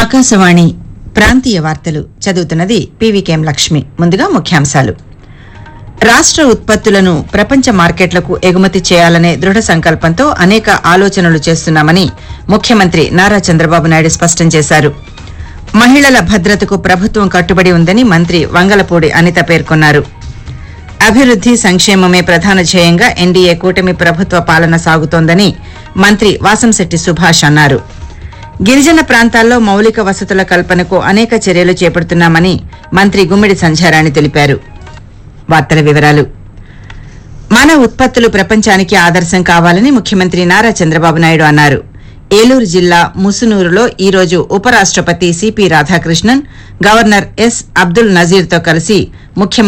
ఆకాశవాణి ప్రాంతీయ వార్తలు చదువుతున్నది పీవీకేఎం లక్ష్మి ముందుగా ముఖ్యాంశాలు రాష్ట్ర ఉత్పత్తులను ప్రపంచ మార్కెట్లకు ఎగుమతి చేయాలనే దృఢ సంకల్పంతో అనేక ఆలోచనలు చేస్తున్నామని ముఖ్యమంత్రి నారా చంద్రబాబు నాయుడు స్పష్టం చేశారు మహిళల భద్రతకు ప్రభుత్వం కట్టుబడి ఉందని మంత్రి వంగలపూడి అనిత పేర్కొన్నారు అభివృద్ది సంక్షేమమే ప్రధాన ధ్యేయంగా ఎన్డీఏ కూటమి ప్రభుత్వ పాలన సాగుతోందని మంత్రి వాసంశెట్టి సుభాష్ అన్నారు గిరిజన ప్రాంతాల్లో మౌలిక వసతుల కల్పనకు అనేక చర్యలు చేపడుతున్నామని మంత్రి గుమ్మిడి సంధ్యారాణి తెలిపారు వార్తల వివరాలు మన ఉత్పత్తులు ప్రపంచానికి ఆదర్శం కావాలని ముఖ్యమంత్రి నారా చంద్రబాబు నాయుడు అన్నారు ఏలూరు జిల్లా ముసునూరులో ఈ రోజు ఉపరాష్టపతి CP Radhakrishnan governor S Abdul నజీర్తో కలిసి ముఖ్యమంత్రి